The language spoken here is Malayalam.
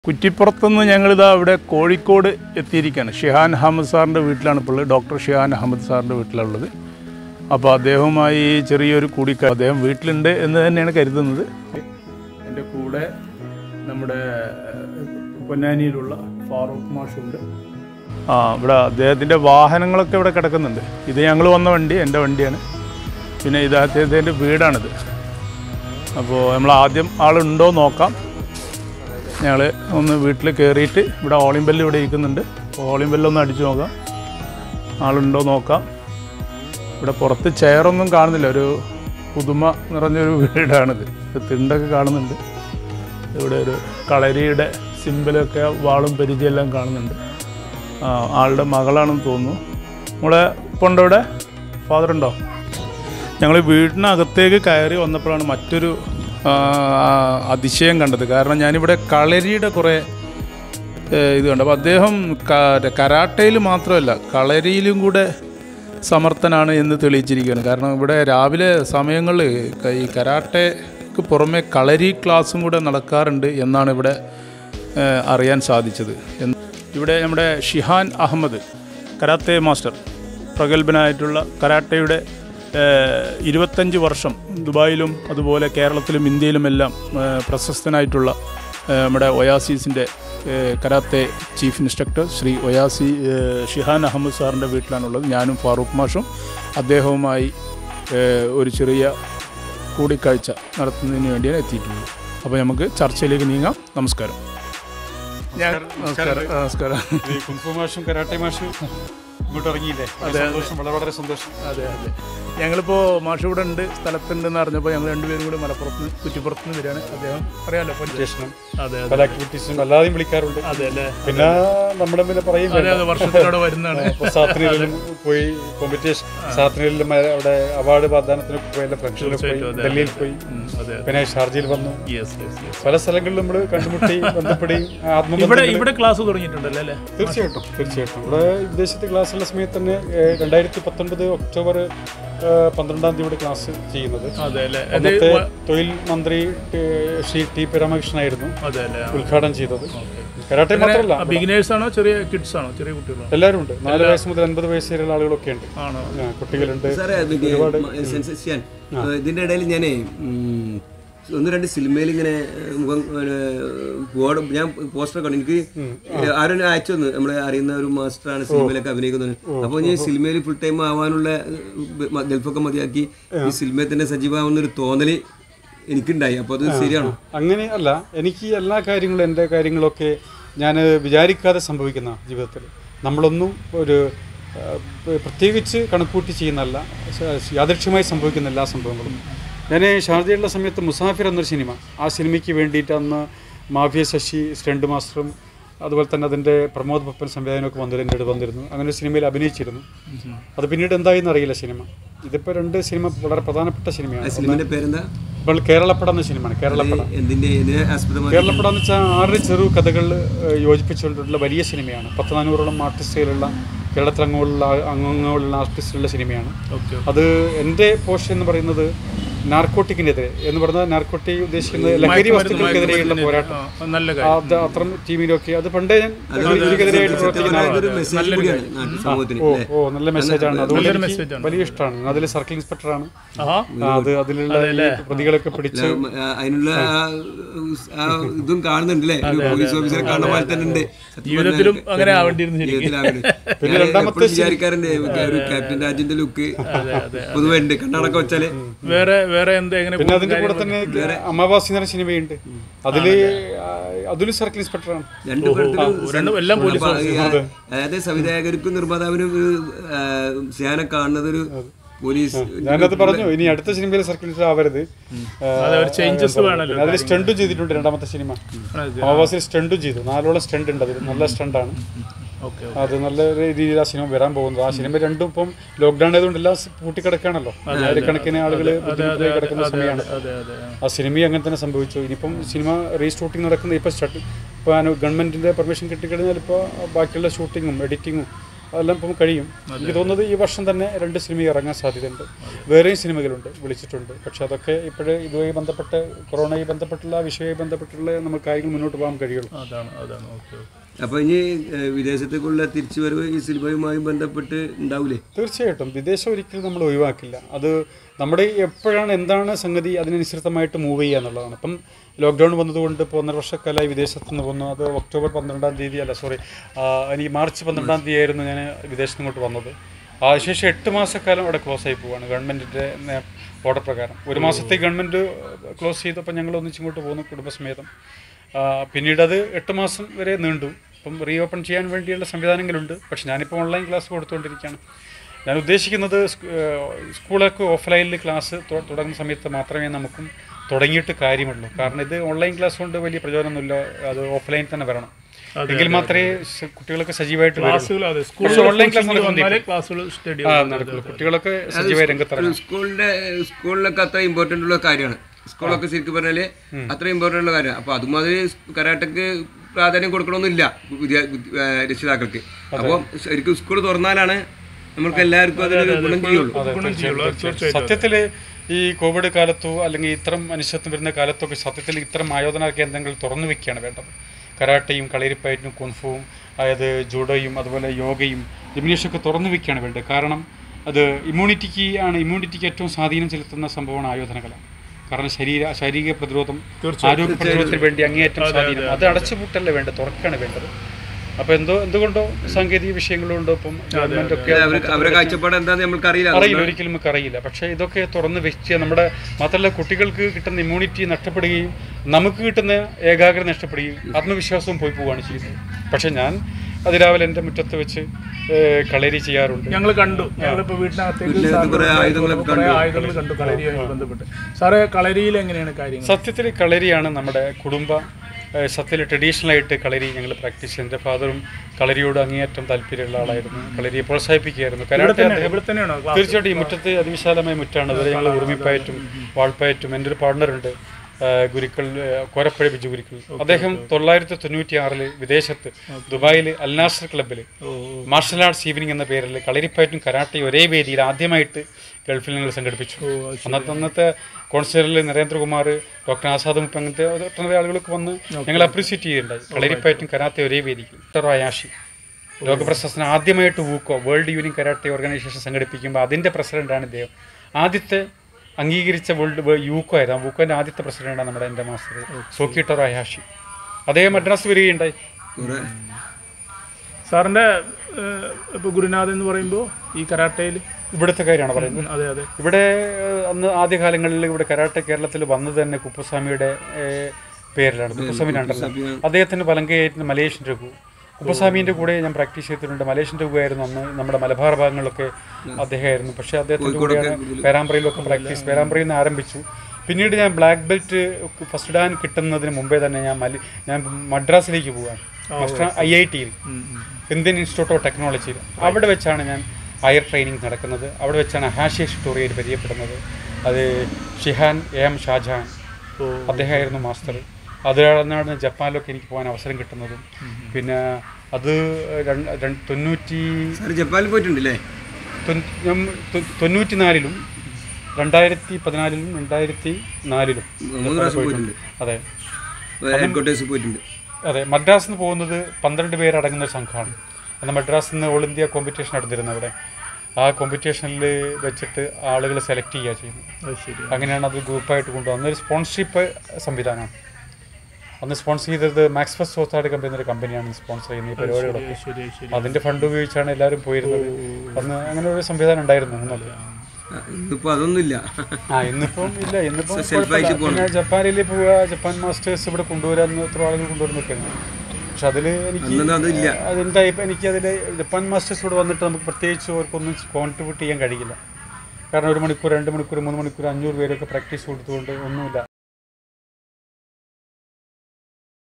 കുറ്റിപ്പുറത്തുനിന്ന് ഞങ്ങളിതാ ഇവിടെ കോഴിക്കോട് എത്തിയിരിക്കുകയാണ് ഷിഹാൻ അഹമ്മദ് സാറിൻ്റെ വീട്ടിലാണ് ഇപ്പോൾ ഉള്ളത് ഡോക്ടർ ഷിഹാൻ അഹമ്മദ് സാറിൻ്റെ വീട്ടിലുള്ളത് അപ്പോൾ അദ്ദേഹവുമായി ചെറിയൊരു കൂടിക്കാഴ്ച അദ്ദേഹം വീട്ടിലുണ്ട് എന്ന് തന്നെയാണ് കരുതുന്നത് എൻ്റെ കൂടെ നമ്മുടെ പൊന്നാനിയിലുള്ള ഫാറൂഖ് മാഷുണ്ട് ആ ഇവിടെ അദ്ദേഹത്തിൻ്റെ വാഹനങ്ങളൊക്കെ ഇവിടെ കിടക്കുന്നുണ്ട് ഇത് ഞങ്ങൾ വന്ന വണ്ടി എൻ്റെ വണ്ടിയാണ് പിന്നെ ഇത് അദ്ദേഹത്തിൻ്റെ വീടാണിത് അപ്പോൾ നമ്മൾ ആദ്യം ആളുണ്ടോ നോക്കാം ഞങ്ങൾ ഒന്ന് വീട്ടിൽ കയറിയിട്ട് ഇവിടെ ഓളിയും ബെല്ല് ഇവിടെ ഇരിക്കുന്നുണ്ട് അപ്പോൾ ഓളിയും ബെല്ലൊന്ന് അടിച്ചു നോക്കാം ആളുണ്ടോ നോക്കാം ഇവിടെ പുറത്ത് ചെയറൊന്നും കാണുന്നില്ല ഒരു പുതുമ നിറഞ്ഞൊരു വീടാണിത് ഇത് തിണ്ടൊക്കെ കാണുന്നുണ്ട് ഇവിടെ ഒരു കളരിയുടെ സിമ്പിളൊക്കെ വാളും പരിചയമെല്ലാം കാണുന്നുണ്ട് ആ, ആളുടെ മകളാണെന്ന് തോന്നുന്നു നമ്മളെ ഇപ്പോൾ ഉണ്ടോ ഇവിടെ ഫാദർ ഉണ്ടോ ഞങ്ങൾ വീടിനകത്തേക്ക് കയറി വന്നപ്പോഴാണ് മറ്റൊരു ആ, അതിശയം കണ്ടത് കാരണം ഞാനിവിടെ കളരിയുടെ കുറേ ഏഹ്, ഇത് കണ്ടു അപ്പോൾ അദ്ദേഹം ക- കരാട്ടയിൽ മാത്രമല്ല കളരിയിലും കൂടെ സമർത്ഥനാണ് എന്ന് തെളിയിച്ചിരിക്കുകയാണ് കാരണം ഇവിടെ രാവിലെ സമയങ്ങളിൽ ക- ഈ കരാട്ടയ്ക്ക് പുറമെ കളരി ക്ലാസ്സും കൂടെ നടക്കാറുണ്ട് എന്നാണ് ഇവിടെ ഏഹ്, അറിയാൻ സാധിച്ചത് എന്ന് ഇവിടെ നമ്മുടെ ഷിഹാൻ അഹമ്മദ് കരാത്തെ മാസ്റ്റർ പ്രഗത്ഭനായിട്ടുള്ള കരാട്ടയുടെ ഏഹ്, ഇരുപത്തഞ്ച് വർഷം ദുബായിലും അതുപോലെ കേരളത്തിലും ഇന്ത്യയിലുമെല്ലാം ഏഹ്, പ്രശസ്തനായിട്ടുള്ള ഏഹ്, നമ്മുടെ ഒയാസീസിൻ്റെ ഏഹ്, കരാത്തെ ചീഫ് ഇൻസ്ട്രക്ടർ ശ്രീ ഒയാസി ഏഹ്, ഷിഹാൻ അഹമ്മദ് സാറിൻ്റെ വീട്ടിലാണുള്ളത് ഞാനും ഫാറൂഖ് മാഷും അദ്ദേഹവുമായി ഏഹ്, ഒരു ചെറിയ കൂടിക്കാഴ്ച നടത്തുന്നതിന് വേണ്ടിയാണ് എത്തിയിട്ടുള്ളത് അപ്പോൾ നമുക്ക് ചർച്ചയിലേക്ക് നീങ്ങാം നമസ്കാരം ഞാൻ നമസ്കാരം നമസ്കാരം ഈ കുംഫു മാഷും കരാട്ടെ മാഷും ഇങ്ങോട്ട് ഇറങ്ങിയില്ലേ സന്തോഷം വളരെ വളരെ സന്തോഷം അതെ അതെ ഞങ്ങളിപ്പോൾ മാഷ് ഇവിടെ ഉണ്ട് സ്ഥലത്തുണ്ടെന്ന് അറിഞ്ഞപ്പോൾ ഞങ്ങൾ രണ്ടുപേരും കൂടി മലപ്പുറത്ത് നിന്ന് കുറ്റിപ്പുറത്ത് നിന്ന് വരികയാണ് അദ്ദേഹം അറിയാലോ പരിചയം. സ്റ്റേഷനും അതെ പല അതെ ആക്ടിവിറ്റീസും അല്ലാതെയും വിളിക്കാറുണ്ട് അതെ അല്ലേ പിന്നെ നമ്മുടെ പിന്നെ പറയും അതെ അതെ വർഷത്തിലൂടെ വരുന്നതാണ് സാത്രിയിലും പോയി കോമ്പറ്റീഷൻ സാത്രിയിലും അവിടെ അവാർഡ് വാഗ്ദാനത്തിനൊക്കെ പോയി എല്ലാ ഫംഗ്ഷനിലും പോയി തീർച്ചയായിട്ടും, അതെ, ഡൽഹിയിൽ പോയി ഉം, അതെ പിന്നെ ഷാർജയിൽ വന്നു യെസ് യെസ് യെസ് പല സ്ഥലങ്ങളിലും നമ്മൾ കണ്ടുമുട്ടി ബന്ധപ്പെടുകയും ഇവിടെ ആത്മബന്ധം ഇവിടെ ക്ലാസ് തുടങ്ങിയിട്ടുണ്ടല്ലേ അല്ലേ തീർച്ചയായിട്ടും തീർച്ചയായിട്ടും ഇവിടെ വിദേശത്ത് ക്ലാസ്സുള്ള സമയത്ത് തന്നെ ഏഹ്, രണ്ടായിരത്തി പത്തൊൻപത് ഒക്ടോബർ ഏഹ്, പന്ത്രണ്ടാം തീയതി ഇവിടെ ക്ലാസ് ചെയ്യുന്നത് അതെ അല്ലേ അത് അന്നത്തെ വ- തൊഴിൽ മന്ത്രി ഏഹ്, ശ്രീ ടി പി രാമകൃഷ്ണനായിരുന്നു അതെ അല്ലേ ഉദ്ഘാടനം ചെയ്തത് കരാട്ടെ മാത്രമല്ല ബിഗിനേഴ്സ് ആണോ ചെറിയ കിഡ്സ് ആണോ ചെറിയ കുട്ടികളാണോ എല്ലാവരും ഉണ്ട് നാല് വയസ്സ് മുതൽ അൻപത് വയസ്സ് വരെയുള്ള ആളുകളൊക്കെ ഉണ്ട് ആണോ ആ, കുട്ടികളുണ്ട് സാറേ പിന്നെ മ- സെൻസസ് ചെയ്യാൻ ഇതിന്റെ ഇടയിൽ ഞാനേ ഉം, ഒന്ന് രണ്ട് സിനിമയിൽ ഇങ്ങനെ ഏഹ്, മുഖം ബോർഡ് ഞാൻ പോസ്റ്റർ കണ്ടു എനിക്ക് ആരും അയച്ചു തന്നു നമ്മളെ അറിയുന്ന ഒരു മാസ്റ്ററാണ് സിനിമയിലൊക്കെ അഭിനയിക്കുന്നത് അപ്പോൾ ഞാൻ സിനിമയിൽ ഫുൾ ടൈം ആവാനുള്ള ഏഹ്, മ- ഗൾഫൊക്കെ മതിയാക്കി ഈ സിനിമയിൽ തന്നെ സജീവമാവുന്ന ഒരു തോന്നല് എനിക്കുണ്ടായി അപ്പോൾ അത് ശരിയാണോ അങ്ങനെ അല്ല എനിക്ക് എല്ലാ കാര്യങ്ങളും എൻ്റെ കാര്യങ്ങളൊക്കെ ഞാൻ വിചാരിക്കാതെ സംഭവിക്കുന്ന ജീവിതത്തിൽ നമ്മളൊന്നും ഒരു ആ, പ്ര- പ്രത്യേകിച്ച് കണക്കൂട്ടി ചെയ്യുന്നതല്ല സ- യാദൃശ്യമായി സംഭവിക്കുന്ന എല്ലാ സംഭവങ്ങളും ഞാൻ ഷാർജയുള്ള സമയത്ത് മുസാഫിർ എന്നൊരു സിനിമ ആ സിനിമയ്ക്ക് വേണ്ടിയിട്ട് അന്ന് മാഫിയ ശശി സ്റ്റണ്ട് മാസ്റ്ററും അതുപോലെ തന്നെ അതിൻ്റെ പ്രമോദ് പപ്പൻ സംവിധാനമൊക്കെ വന്നിട്ട് എൻ്റെ അടുത്ത് വന്നിരുന്നു അങ്ങനെ ഒരു സിനിമയിൽ അഭിനയിച്ചിരുന്നു അത് പിന്നീട് എന്തായെന്ന് അറിയില്ല സിനിമ ഇതിപ്പോൾ രണ്ട് സിനിമ വളരെ പ്രധാനപ്പെട്ട ആ സിനിമയാണ് സിനിമയുടെ പേരെന്താ ഇപ്പോൾ കേരളപ്പട എന്ന സിനിമയാണ് കേരളപ്പട എന്തിന്റെ ഇതിനെ ആസ്പദമായി കേരളപ്പട എന്ന് വെച്ചാൽ ആറ് ചെറു കഥകൾ ഏഹ്, യോജിപ്പിച്ചുകൊണ്ടുള്ള വലിയ സിനിമയാണ് പത്ത് നാനൂറോളം ആർട്ടിസ്റ്റുകളുള്ള കേരളത്തിലങ്ങോളുള്ള അംഗങ്ങളുള്ള ആർട്ടിസ്റ്റുകളുള്ള സിനിമയാണ് ഓക്കെ അത് എൻ്റെ പോഷൻ എന്ന് പറയുന്നത് നാർക്കോട്ടിക്കിനെതിരെ എന്ന് പറഞ്ഞാൽ നാർക്കോട്ടിക് ഉദ്ദേശിക്കുന്നത് ലഹരി വസ്തുക്കൾക്കെതിരെയുള്ള പോരാട്ടം നല്ല കാര്യം അത് അത്തരം ടീമിലൊക്കെ അത് പണ്ടേ ഞാൻ ലഹരിക്കെതിരെയായിട്ട് പ്രവർത്തിക്കുന്ന ആളാണ് ഒരു മെസ്സേജ് കൂടിയാണ് നാട്ടിൽ സമൂഹത്തിന് ഓ ഓ നല്ല മെസ്സേജാണ് അതുകൊണ്ട് നല്ലൊരു എനിക്ക് message ആണ്. വലിയ ഇഷ്ടമാണ് അതിൽ സർക്കിൾ ഇൻസ്പെക്ടറാണ് ആഹാ ആ, അത് അതിലുള്ള ഈ പ്രതികളൊക്കെ പിടിച്ച് ആ, അതിനുള്ള ആ, ആ ഇതും കാണുന്നുണ്ട് അല്ലേ ഒരു പോലീസ് ഓഫീസറെ കാണുന്ന പോലെ തന്നെ ഉണ്ട് സത്യം ജീവിതത്തിലും പറഞ്ഞാൽ അങ്ങനെ ആവേണ്ടിയിരുന്നു ശരിക്കും. ജീവിതത്തിലാവേണ്ടി. പിന്നെ ഞാൻ രണ്ടാമത്തെ എപ്പോഴും വിചാരിക്കാറുണ്ട് ഒരു ക്യാപ്റ്റൻ രാജിന്റെ ലുക്ക് പൊതുവെ ഉണ്ട് കണ്ണടക്കം വെച്ചാല് വേറെ വേറെ എന്ത് എങ്ങനെ പിന്നെ അതിന്റെ കൂടെ തന്നെ അമാവാസി എന്ന് പറഞ്ഞ സിനിമയാണ് അതില് ആ, അതിലും സർക്കിൾ ഇൻസ്പെക്ടറാണ് രണ്ടു പേർക്കും രണ്ടും എല്ലാം പോലീസ് അതായത് സംവിധായകർക്കും നിർമ്മാതാവിനും ഒരു, ആ, സിയാനെ കാണുന്നത് ഒരു പോലീസ് ഞാനത് പറഞ്ഞു ഇനി അടുത്ത സിനിമയിൽ സർക്കിൾ ഇൻസ്പെക്ടർ ആവരുത് അതെ ഒരു ചേഞ്ചസ് വേണമല്ലോ അതിൽ സ്റ്റണ്ടും ചെയ്തിട്ടുണ്ട് രണ്ടാമത്തെ സിനിമ അമാവാസിയിൽ സ്റ്റണ്ടും ചെയ്തു നാലോളം സ്റ്റണ്ട് ഉണ്ട് അതിൽ നല്ല സ്റ്റണ്ടാണ് ഓക്കെ അത് നല്ല രീതിയിൽ ആ സിനിമ വരാൻ പോകുന്നത് ആ സിനിമ രണ്ടും ഇപ്പം ലോക്ക്ഡൌൺ ആയതുകൊണ്ട് എല്ലാം പൂട്ടിക്കിടക്കാണല്ലോ ആയിരക്കണക്കിന് ആളുകൾ ബുദ്ധിമുട്ടിൽ കിടക്കുന്ന സമയമാണ് അതെ അതെ ആ സിനിമയും അങ്ങനെ തന്നെ സംഭവിച്ചു ഇനിയിപ്പം സിനിമ റീഷൂട്ടിംഗ് നടക്കുന്ന ഇപ്പോൾ ഷട്ട് ഇപ്പോൾ ഗവൺമെൻറ്റിൻ്റെ പെർമിഷൻ കിട്ടിക്കഴിഞ്ഞാൽ ഇപ്പോൾ ബാക്കിയുള്ള ഷൂട്ടിങ്ങും എഡിറ്റിങ്ങും അതെല്ലാം ഇപ്പം കഴിയും എനിക്ക് തോന്നുന്നത് ഈ വർഷം തന്നെ രണ്ട് സിനിമ ഇറങ്ങാൻ സാധ്യതയുണ്ട് വേറെയും സിനിമകളുണ്ട് വിളിച്ചിട്ടുണ്ട് പക്ഷെ അതൊക്കെ ഇപ്പോഴേ ഇതുമായി ബന്ധപ്പെട്ട് കൊറോണയുമായി ബന്ധപ്പെട്ടുള്ള വിഷയവുമായി ബന്ധപ്പെട്ടുള്ള നമുക്ക് കാര്യങ്ങൾ മുന്നോട്ട് പോകാൻ കഴിയുള്ളൂ അതാണ് അതാണ് ഓക്കെ ഓക്കെ അപ്പൊ ഇനി ഏഹ്, വിദേശത്തേക്കുള്ള തിരിച്ചുവരവ് ഈ സിനിമയുമായി ബന്ധപ്പെട്ട് ഉണ്ടാവൂലേ തീർച്ചയായിട്ടും വിദേശം ഒരിക്കലും നമ്മൾ ഒഴിവാക്കില്ല അത് നമ്മുടെ എപ്പോഴാണ് എന്താണ് സംഗതി അതിനനുസൃതമായിട്ട് മൂവ് ചെയ്യുക എന്നുള്ളതാണ് ഇപ്പം ലോക്ക്ഡൗൺ വന്നതുകൊണ്ട് ഇപ്പോൾ ഒന്നര വർഷക്കാലമായി വിദേശത്ത് നിന്ന് വന്നു അത് ഒക്ടോബർ പന്ത്രണ്ടാം തീയതി അല്ല സോറി എനിക്ക് മാർച്ച് പന്ത്രണ്ടാം തീയതി ആയിരുന്നു ഞാൻ വിദേശത്ത് ഇങ്ങോട്ട് വന്നത് അതിനുശേഷം എട്ട് മാസക്കാലം അവിടെ ക്ലോസ് ആയി പോവാണ് ഗവൺമെൻറ്റിൻ്റെ ഓർഡർ പ്രകാരം ഒരു മാസത്തെ ഗവൺമെൻറ് ക്ലോസ് ചെയ്തപ്പോൾ ഞങ്ങൾ ഒന്നിച്ചിങ്ങോട്ട് പോകുന്നു കുടുംബസമേതം ആ, പിന്നീട് അത് എട്ട് മാസം വരെ നീണ്ടു ഇപ്പം റീ ഓപ്പൺ ചെയ്യാൻ വേണ്ടിയുള്ള സംവിധാനങ്ങളുണ്ട് പക്ഷെ ഞാനിപ്പോൾ ഓൺലൈൻ ക്ലാസ് കൊടുത്തുകൊണ്ടിരിക്കുകയാണ് ഞാൻ ഉദ്ദേശിക്കുന്നത് സ്കൂ- ഏഹ് സ്കൂളൊക്കെ ഓഫ്ലൈനിൽ ക്ലാസ് തു- തുടങ്ങുന്ന സമയത്ത് മാത്രമേ നമുക്കും തുടങ്ങിയിട്ട് കാര്യമുള്ളൂ കാരണം ഇത് ഓൺലൈൻ ക്ലാസ് കൊണ്ട് വലിയ പ്രചോദനമൊന്നുമില്ല അത് ഓഫ്ലൈൻ തന്നെ വരണം എങ്കിൽ മാത്രമേ സ- കുട്ടികളൊക്കെ സജീവമായിട്ട് വരൂ. ക്ലാസ്സുകൾ അതെ പക്ഷേ സ്കൂളിൽ ഓൺലൈൻ ക്ലാസ് വന്നാലേ നടക്കുന്നുണ്ട് ക്ലാസ്സുകൾ സ്റ്റഡി ആ നടക്കുള്ളൂ കുട്ടികളൊക്കെ സജീവമായി രംഗത്തിറങ്ങും സ്കൂളിന്റെ സ്കൂളിലൊക്കെ അത്ര ഇമ്പോർട്ടൻ്റ് ഉള്ള കാര്യമാണ് സ്കൂളൊക്കെ ശരിക്കും പറഞ്ഞാല് അത്ര ഇമ്പോർട്ടൻ്റ് ഉള്ള കാര്യമാണ് അപ്പൊ അതുമാതിരി കരാട്ടക്ക് പ്രാധാന്യം കൊടുക്കണമെന്നില്ല വിദ്യാ- വിദ്യ- ഏഹ് രക്ഷിതാക്കൾക്ക് അപ്പോൾ ശരിക്കും സ്കൂൾ തുറന്നാലാണ് നമ്മൾക്ക് എല്ലാവർക്കും അതിനൊരു ഗുണം ചെയ്യുള്ളൂ ഗുണം ചെയ്യുള്ളൂ അത് തീർച്ചയായിട്ടും സത്യത്തിൽ ഈ കോവിഡ് കാലത്തോ അല്ലെങ്കിൽ ഇത്തരം മനുഷ്യത്വം വരുന്ന കാലത്തൊക്കെ സത്യത്തിൽ ഇത്തരം ആയോധന കേന്ദ്രങ്ങൾ തുറന്നു വെക്കുകയാണ് വേണ്ടത് കരാട്ടയും കളരിപ്പയറ്റും കുൻഫുവും അതായത് ജൂഡോയും അതുപോലെ യോഗയും ജിംനേഷ്യൊക്കെ തുറന്നു വെക്കുകയാണ് വേണ്ടത് കാരണം അത് ഇമ്മ്യൂണിറ്റിക്ക് ആണ് ഇമ്മ്യൂണിറ്റിക്ക് ഏറ്റവും സ്വാധീനം ചെലുത്തുന്ന സംഭവമാണ് ആയോധനകല കാരണം ശരീര ശാരീരിക പ്രതിരോധം ആരോഗ്യ പ്രതിരോധത്തിന് വേണ്ടി അങ്ങേയറ്റം സ്വാധീനം അത് അടച്ചുപൂട്ടല്ല വേണ്ടത് തുറക്കാണ് വേണ്ടത് അപ്പോൾ എന്തോ എന്തുകൊണ്ടോ സാങ്കേതിക വിഷയങ്ങളുണ്ടോ ഇപ്പം ഗവൺമെന്റ് ഒക്കെ അവർ അവരെ കാഴ്ചപ്പാട് എന്താന്ന് നമ്മൾക്ക് അറിയില്ല അറിയില്ല ഒരിക്കലും നമുക്ക് അറിയില്ല പക്ഷേ ഇതൊക്കെ തുറന്ന് വെച്ച് നമ്മുടെ മാത്രമല്ല കുട്ടികൾക്ക് കിട്ടുന്ന ഇമ്മ്യൂണിറ്റി നഷ്ടപ്പെടുകയും നമുക്ക് കിട്ടുന്ന ഏകാഗ്രത നഷ്ടപ്പെടുകയും ആത്മവിശ്വാസവും പോയി പോവുകയാണ് ചെയ്യുന്നത് പക്ഷേ ഞാൻ അതിരാവിലെ എൻ്റെ മുറ്റത്ത് വെച്ച് ഏഹ്, കളരി ചെയ്യാറുണ്ട് ഞങ്ങൾ കണ്ടു ഞങ്ങളിപ്പോ വീട്ടിനകത്തേക്ക് വീട്ടിനകത്ത് സാറിന് കുറേ ആയുധങ്ങളൊക്കെ കുറേ കണ്ടു. ആയുധങ്ങൾ കണ്ടു കളരിയുമായി ബന്ധപ്പെട്ട് സാറേ കളരിയിൽ എങ്ങനെയാണ് കാര്യങ്ങൾ സത്യത്തിൽ കളരിയാണ് നമ്മുടെ കുടുംബ ഏഹ്, സത്യത്തിൽ ട്രഡീഷണൽ ആയിട്ട് കളരി ഞങ്ങൾ പ്രാക്ടീസ് ചെയ്യുന്നത് എൻ്റെ ഫാദറും കളരിയോട് അങ്ങേയറ്റം താല്പര്യമുള്ള ആളായിരുന്നു കളരിയെ പ്രോത്സാഹിപ്പിക്കുകയായിരുന്നു കരാട്ടെ അദ്ദേഹം ഇവിടെ തന്നെയാണോ ക്ലാസ് തീർച്ചയായിട്ടും ഈ മുറ്റത്ത് അതിവിശാലമായ മുറ്റാണ് അതുവരെ ഞങ്ങൾ ഉറുമിപ്പയറ്റും വാൾപ്പയറ്റും എൻ്റെ ഒരു പാർട്ണറുണ്ട് ഗുരുക്കൾ ആ, കോരപ്പുഴ ബിജു ഗുരുക്കൾ അദ്ദേഹം തൊള്ളായിരത്തി തൊണ്ണൂറ്റി ആറില് വിദേശത്ത് ദുബായിൽ അൽനാസർ ക്ലബ്ബിൽ മാർഷൽ ആർട്സ് ഈവനിങ് എന്ന പേരിൽ കളരിപ്പയറ്റും കരാട്ടയും ഒരേ വേദിയിൽ ആദ്യമായിട്ട് ഗൾഫിൽ ഞങ്ങൾ സംഘടിപ്പിച്ചു അന്നത്തെ അന്നത്തെ കോൺസിലറിൽ നരേന്ദ്രകുമാർ ഡോക്ടർ ആസാദ് മുപ്പ് അങ്ങനത്തെ ഒട്ടനവധി ആളുകളൊക്കെ വന്ന് ഞങ്ങൾ അപ്രീസിയേറ്റ് ചെയ്യുന്നുണ്ടായി കളരിപ്പയറ്റും കരാത്തെ ഒരേ വേദിയിൽ ഡോക്ടർ അയാഷി ലോകപ്രശസ്തന ആദ്യമായിട്ട് വൂക്കോ വേൾഡ് യൂണിയൻ കരാട്ടെ ഓർഗനൈസേഷൻ സംഘടിപ്പിക്കുമ്പോൾ അതിൻ്റെ പ്രസിഡന്റാണ് ഇദ്ദേഹം ആദ്യത്തെ അംഗീകരിച്ച വേൾഡ് വേ- യൂക്കോ ആയിരുന്നു ആ വൂക്കോൻ്റെ ആദ്യത്തെ പ്രസിഡന്റാണ് നമ്മുടെ എൻ്റെ മാസ്റ്റർ സോക്കി ടൊറോ അയാഷി അദ്ദേഹം മദ്രാസ് വരികയുണ്ടായി കുറെ സാറിന്റെ ഏഹ്, ഇപ്പൊ ഗുരുനാഥ് എന്ന് പറയുമ്പോൾ ഈ കരാട്ടയിൽ ഇവിടുത്തെ കാര്യമാണ് പറയുന്നത് അതെ അതെ ഇവിടെ ഏഹ്, അന്ന് ആദ്യകാലങ്ങളിൽ ഇവിടെ കരാട്ടെ കേരളത്തിൽ വന്നത് തന്നെ കുപ്പസ്വാമിയുടെ ഏഹ്, പേരിലാണ് കുപ്പസ്വാമി രണ്ടല്ല അദ്ദേഹത്തിന് പലങ്കയായിട്ട് മലേഷ്യൻ രഘു കുപ്പസ്വാമീൻ്റെ കൂടെ ഞാൻ പ്രാക്ടീസ് ചെയ്തിട്ടുണ്ട് മലേഷ്യൻ രഘു ആയിരുന്നു അന്ന് നമ്മുടെ മലബാർ ഭാഗങ്ങളിലൊക്കെ അദ്ദേഹമായിരുന്നു പക്ഷേ അദ്ദേഹത്തിൻ്റെ കൂടെയാണ് പേരാമ്പ്രയിലൊക്കെ പ്രാക്ടീസ് പേരാമ്പ്രയിൽ നിന്ന് ആരംഭിച്ചു പിന്നീട് ഞാൻ ബ്ലാക്ക് ബെൽറ്റ് ഫസ്റ്റ് ഡാൻ കിട്ടുന്നതിന് മുമ്പേ തന്നെ ഞാൻ മല ഞാൻ മദ്രാസിലേക്ക് പോവാണ് ഐ ഐ ടിയിൽ ഇന്ത്യൻ ഇൻസ്റ്റിറ്റ്യൂട്ട് ഓഫ് ടെക്നോളജിയിൽ അവിടെ വെച്ചാണ് ഞാൻ ഹയർ ട്രെയിനിങ് നടക്കുന്നത് അവിടെ വെച്ചാണ് ഹാഷിയ സ്റ്റോറിയിൽ പരിചയപ്പെടുന്നത് അത് ഷിഹാൻ എ എം ഷാജഹാൻ അദ്ദേഹമായിരുന്നു മാസ്റ്റർ അതിലാണ് ജപ്പാനിലൊക്കെ എനിക്ക് പോകാൻ അവസരം കിട്ടുന്നതും പിന്നെ അത് രണ്ട് രണ്ട് തൊണ്ണൂറ്റി സാർ ജപ്പാനിൽ പോയിട്ടുണ്ടല്ലേ തൊണ്ണൂ- ഞാൻ തൊ- തൊണ്ണൂറ്റിനാലിലും രണ്ടായിരത്തി പതിനാലിലും രണ്ടായിരത്തി നാലിലും മൂന്ന് പ്രാവശ്യം പോയിട്ടുണ്ട് അതെ ഹെഡ്ക്വാർട്ടേഴ്സിൽ പോയിട്ടുണ്ട് അതെ മദ്രാസിൽ നിന്ന് പോകുന്നത് പന്ത്രണ്ട് പേരടങ്ങുന്ന ഒരു സംഘമാണ് അന്ന് മദ്രാസിൽ നിന്ന് ഓൾ ഇന്ത്യ കോമ്പറ്റീഷൻ നടന്നിരുന്നത് അവിടെ ആ കോമ്പറ്റീഷനിൽ വെച്ചിട്ട് ആളുകൾ സെലക്ട് ചെയ്യുക ചെയ്യുന്നത് അത് ശരി അങ്ങനെയാണ് അത് ഗ്രൂപ്പായിട്ട് കൊണ്ടുവന്നത് ഒരു സ്പോൺസർഷിപ്പ് സംവിധാനമാണ് അന്ന് സ്പോൺസർ ചെയ്തത് മാക്സ്ഫസ് സോത്താട് കമ്പനി എന്നൊരു കമ്പനിയാണ് സ്പോൺസർ ചെയ്യുന്ന ഈ പരിപാടികളൊക്കെ ശരി ശരി അതിന്റെ ഫണ്ട് ഉപയോഗിച്ചാണ് എല്ലാവരും പോയിരുന്നത് അന്ന് അങ്ങനെ ഒരു സംവിധാനം ഉണ്ടായിരുന്നു എന്നുള്ളത് ആ, ഇന്നിപ്പോ അതൊന്നുമില്ല ആ ഇന്നിപ്പം ഇല്ല ഇന്നിപ്പം Self ആയിട്ട് കുഴപ്പമില്ല. പിന്നെ ജപ്പാനിൽ പോവുക ജപ്പാൻ മാസ്റ്റേഴ്സ് ഇവിടെ കൊണ്ടുവരാന്ന് എത്ര ആളുകൾ കൊണ്ടുവരുന്നൊക്കെയാണ് പക്ഷെ അതിൽ എനിക്ക് അന്നൊന്നും അതില്ല അതെന്താ ഇപ്പം എനിക്ക് അതിൽ ജപ്പാൻ മാസ്റ്റേഴ്സ് ഇവിടെ വന്നിട്ട് നമുക്ക് പ്രത്യേകിച്ച് അവർക്കൊന്നും കോൺട്രിബ്യൂട്ട് ചെയ്യാൻ കഴിയില്ല കാരണം ഒരു മണിക്കൂർ രണ്ട് മണിക്കൂർ മൂന്ന് മണിക്കൂർ അഞ്ഞൂറ് പേരൊക്കെ പ്രാക്ടീസ് കൊടുത്തുകൊണ്ട് ഒന്നുമില്ല